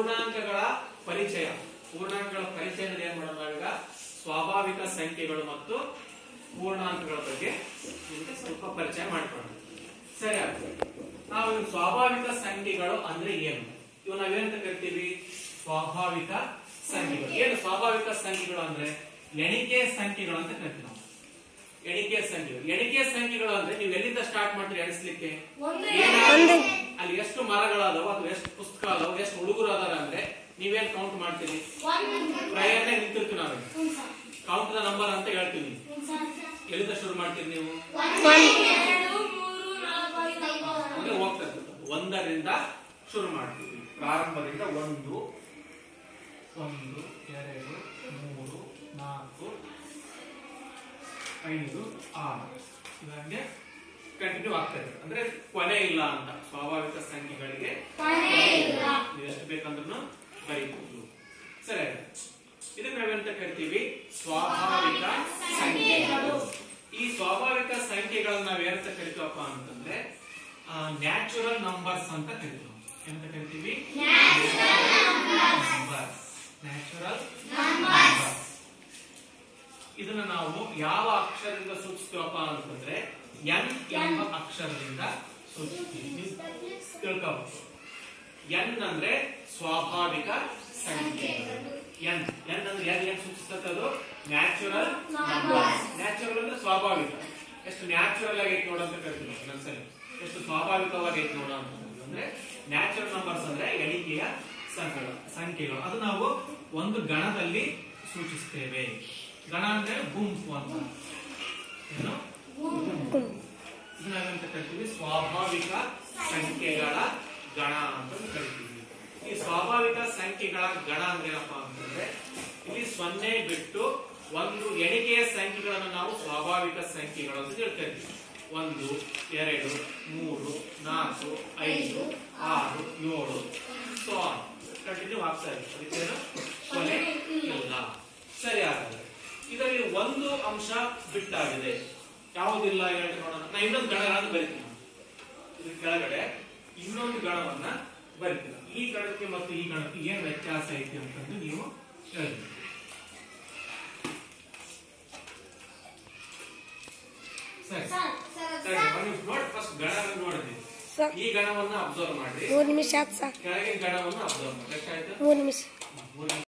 ಪೂರ್ಣಾಂಕಗಳ ಪರಿಚಯ ಪೂರ್ಣಾಂಕಗಳ ಪರಿಚಯದಲ್ಲಿ ಏನ್ ಮಾಡೋಣ ನಾವೀಗ ಸ್ವಾಭಾವಿಕ ಸಂಖ್ಯೆಗಳು ಮತ್ತು ಪೂರ್ಣಾಂಕಗಳ ಬಗ್ಗೆ ನಿಮಗೆ ಸ್ವಲ್ಪ ಪರಿಚಯ ಮಾಡ್ಕೊಳ್ಳೋಣ ಸರಿ ಆಗ್ತದೆ ನಾವು ಇವು ಸ್ವಾಭಾವಿಕ ಸಂಖ್ಯೆಗಳು ಅಂದ್ರೆ ಏನು ಇವು ನಾವೇನಂತ ಕರಿತೀವಿ ಸ್ವಾಭಾವಿಕ ಸಂಖ್ಯೆಗಳು ಏನು ಸ್ವಾಭಾವಿಕ ಸಂಖ್ಯೆಗಳು ಅಂದ್ರೆ ಎಣಿಕೆ ಸಂಖ್ಯೆಗಳು ಅಂತ ಕರಿತೀವಿ ನಾವು ಎಣಿಕೆ ಸಂಖ್ಯೆಗಳು ಎಣಿಕೆ ಸಂಖ್ಯೆಗಳು ಅಂದ್ರೆ ನೀವು ಎಲ್ಲಿಂದ ಸ್ಟಾರ್ಟ್ ಮಾಡ್ತೀರಿ ಎಣಿಸ್ಲಿಕ್ಕೆ ಏನಾದ್ರು ಅಲ್ಲಿ ಎಷ್ಟು ಮರಗಳದಾವ ಅಥವಾ ಎಷ್ಟು ಪುಸ್ತಕ ಅದಾವ ಎಷ್ಟು ಹುಡುಗರು ಅದಾರ ಅಂದ್ರೆ ನೀವೇನ್ ಕೌಂಟ್ ಮಾಡ್ತೀರಿ ಪ್ರಯತ್ನ ನಿಂತಿರ್ತೀವಿ ನಾವು ಕೌಂಟ್ ದ ನಂಬರ್ ಅಂತ ಹೇಳ್ತೀವಿ ಎಲ್ಲಿಂದ ಶುರು ಮಾಡ್ತೀರಿ ನೀವು ಅಂದ್ರೆ ಹೋಗ್ತಾ ಇರ್ತದೆ. ಒಂದರಿಂದ ಶುರು ಮಾಡ್ತೀವಿ ಪ್ರಾರಂಭದಿಂದ ಒಂದು ಒಂದು ಎರಡು ಮೂರು ನಾಲ್ಕು ಐದು ಆರು ಇದಂಗೆ ಕಂಟಿನ್ಯೂ ಆಗ್ತಾ ಇದೆ ಅಂದ್ರೆ ಕೊನೆ ಇಲ್ಲ ಅಂತ ಸ್ವಾಭಾವಿಕ ಸಂಖ್ಯೆಗಳಿಗೆ ನೀವು ಎಷ್ಟು ಬೇಕಂದ್ರೂ ಬರೀಬಹುದು ಸರಿ ಇದನ್ನ ನಾವೆಂತ ಕರಿತೀವಿ ಸ್ವಾಭಾವಿಕ ಸಂಖ್ಯೆಗಳು ಈ ಸ್ವಾಭಾವಿಕ ಸಂಖ್ಯೆಗಳನ್ನ ನಾವ್ ಏನಂತ ಕರಿತೀವಪ್ಪ ಅಂತಂದ್ರೆ ನ್ಯಾಚುರಲ್ ನಂಬರ್ಸ್ ಅಂತ ಕರಿತೀವಿ ಎಂತ ಕರಿತೀವಿ ನ್ಯಾಚುರಲ್ ನಂಬರ್ಸ್ ಇದನ್ನ ನಾವು ಯಾವ ಅಕ್ಷರದಿಂದ ಸೂಚಿಸ್ತೀವಪ್ಪ ಅಂತಂದ್ರೆ ಎನ್ ಎಂಬ ಅಕ್ಷರದಿಂದ ಸೂಚಿಸ್ತೀವಿ ನೀವು ತಿಳ್ಕೋಬಹುದು ಎನ್ ಅಂದ್ರೆ ಸ್ವಾಭಾವಿಕ ಸಂಖ್ಯೆಗಳು ಎನ್ ಎನ್ ಅಂದ್ರೆ ಎನ್ ಏನ್ ಸೂಚಿಸ್ತದೆ ನ್ಯಾಚುರಲ್ ನ್ಯಾಚುರಲ್ ಅಂದ್ರೆ ಸ್ವಾಭಾವಿಕ ಎಷ್ಟು ನ್ಯಾಚುರಲ್ ಆಗಿ ಐತಿ ನೋಡ ಅಂತ ಕರಿತೀವಿ ನಾವು ಇನ್ನೊಂದ್ಸರಿ ಎಷ್ಟು ಸ್ವಾಭಾವಿಕವಾಗಿ ಐತಿ ನೋಡ ಅಂತ ಕರಿತೀವಿ. ಅಂದ್ರೆ ನ್ಯಾಚುರಲ್ ನಂಬರ್ಸ್ ಅಂದ್ರೆ ಎಣಿಕೆಯ ಸಂಖ್ಯೆಗಳು ಸಂಖ್ಯೆಗಳು ಅದು ನಾವು ಒಂದು ಗಣದಲ್ಲಿ ಸೂಚಿಸ್ತೇವೆ ಗಣ ಅಂದ್ರೆ ಗುಂಪು ಅಂತ ಏನು ಇದು ನಾವೆಂತ ಕರಿತೀವಿ ಸ್ವಾಭಾವಿಕ ಸಂಖ್ಯೆಗಳ ಗಣ ಅಂತ ಕರಿತೀವಿ ಈ ಸ್ವಾಭಾವಿಕ ಸಂಖ್ಯೆಗಳ ಗಣ ಅಂದ್ರೆ ಏನಪ್ಪಾ ಅಂತಂದ್ರೆ ಇಲ್ಲಿ ಸೊನ್ನೆ ಬಿಟ್ಟು ಒಂದು ಎಣಿಕೆಯ ಸಂಖ್ಯೆಗಳನ್ನು ನಾವು ಸ್ವಾಭಾವಿಕ ಸಂಖ್ಯೆಗಳು ಅಂತ ಹೇಳ್ತೇವೆ ಒಂದು ಎರಡು ಮೂರು ನಾಲ್ಕು ಐದು ಆರು ಏಳು ಸೊ ಕಂಟಿನ್ಯೂ ಆಗ್ತಾ ಇದೆ ಅದಕ್ಕೇನು ಕೊನೆ ಇಲ್ಲ ಸರಿ ಹಾಗಾದ್ರೆ ಇದರಲ್ಲಿ ಒಂದು ಅಂಶ ಬಿಟ್ಟಾಗಿದೆ ಯಾವುದಿಲ್ಲ ಹೇಳಿ ನೋಡೋಣ ನಾ ಇನ್ನೊಂದು ಗಣಗಳನ್ನು ಬರಿತೀನಿ ಇದ್ರ ಕೆಳಗಡೆ ಇನ್ನೊಂದು ಗಣವನ್ನ ಬರಿತೀನಿ ಈ ಗಣಕ್ಕೆ ಮತ್ತು ಈ ಗಣಕ್ಕೆ ಏನ್ ವ್ಯತ್ಯಾಸ ಐತಿ ಅಂತಂದು ನೀವು ಹೇಳ್ಬೇಕು ಸರಿ ಸರಿ ನೀವು ನೋಡಿ ಫಸ್ಟ್ ಗಣ ನೋಡಿದ್ವಿ ಸರ್ ಈ ಗಣವನ್ನ ಅಬ್ಸರ್ವ್ ಮಾಡ್ರಿ ಮೂರು ನಿಮಿಷ ಆಯ್ತು ಸರ್ ಕೆಳಗಿನ ಗಣವನ್ನ ಅಬ್ಸರ್ವ್ ಮಾಡಿ ಎಷ್ಟಾಯ್ತು ಮೂರು ನಿಮಿಷ ಮೂರು